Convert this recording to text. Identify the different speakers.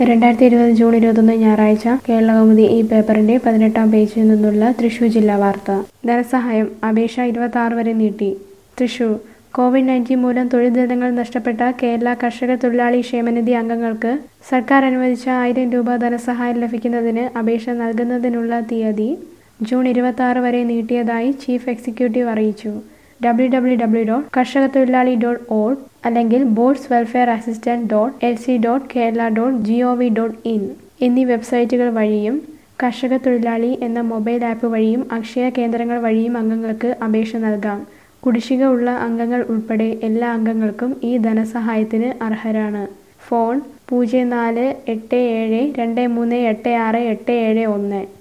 Speaker 1: രണ്ടായിരത്തി ഇരുപത് ജൂൺ ഇരുപത്തൊന്ന് ഞായറാഴ്ച കേരളകൗമുദി ഈ പേപ്പറിന്റെ പതിനെട്ടാം പേജിൽ നിന്നുള്ള തൃശൂർ ജില്ലാ വാർത്ത ധനസഹായം അപേക്ഷ ഇരുപത്തി ആറ് വരെ നീട്ടി തൃശൂർ കോവിഡ് നയൻറ്റീൻ മൂലം തൊഴിൽ ദിനങ്ങൾ നഷ്ടപ്പെട്ട കേരള കർഷക തൊഴിലാളി ക്ഷേമനിധി അംഗങ്ങൾക്ക് സർക്കാർ അനുവദിച്ച ആയിരം രൂപ ധനസഹായം ലഭിക്കുന്നതിന് അപേക്ഷ നൽകുന്നതിനുള്ള തീയതി ജൂൺ ഇരുപത്തി ആറ് വരെ നീട്ടിയതായി ചീഫ് എക്സിക്യൂട്ടീവ് അറിയിച്ചു ഡബ്ല്യു ഡബ്ല്യു ഡബ്ല്യു ഡോട്ട് കർഷക തൊഴിലാളി ഡോട്ട് ഓർഗ് അല്ലെങ്കിൽ boards welfare assistant dot L C dot Kerala dot G O V dot in എന്നീ വെബ്സൈറ്റുകൾ വഴിയും കർഷക തൊഴിലാളി എന്ന മൊബൈൽ ആപ്പ് വഴിയും അക്ഷയ കേന്ദ്രങ്ങൾ വഴിയും അംഗങ്ങൾക്ക് അപേക്ഷ നൽകാം കുടിശ്ശിക ഉള്ള അംഗങ്ങൾ ഉൾപ്പെടെ എല്ലാ അംഗങ്ങൾക്കും ഈ ധനസഹായത്തിന് അർഹരാണ് ഫോൺ പൂജ്യം നാല് എട്ട് ഏഴ് രണ്ട് മൂന്ന് എട്ട് ആറ് എട്ട് ഏഴ് ഒന്ന്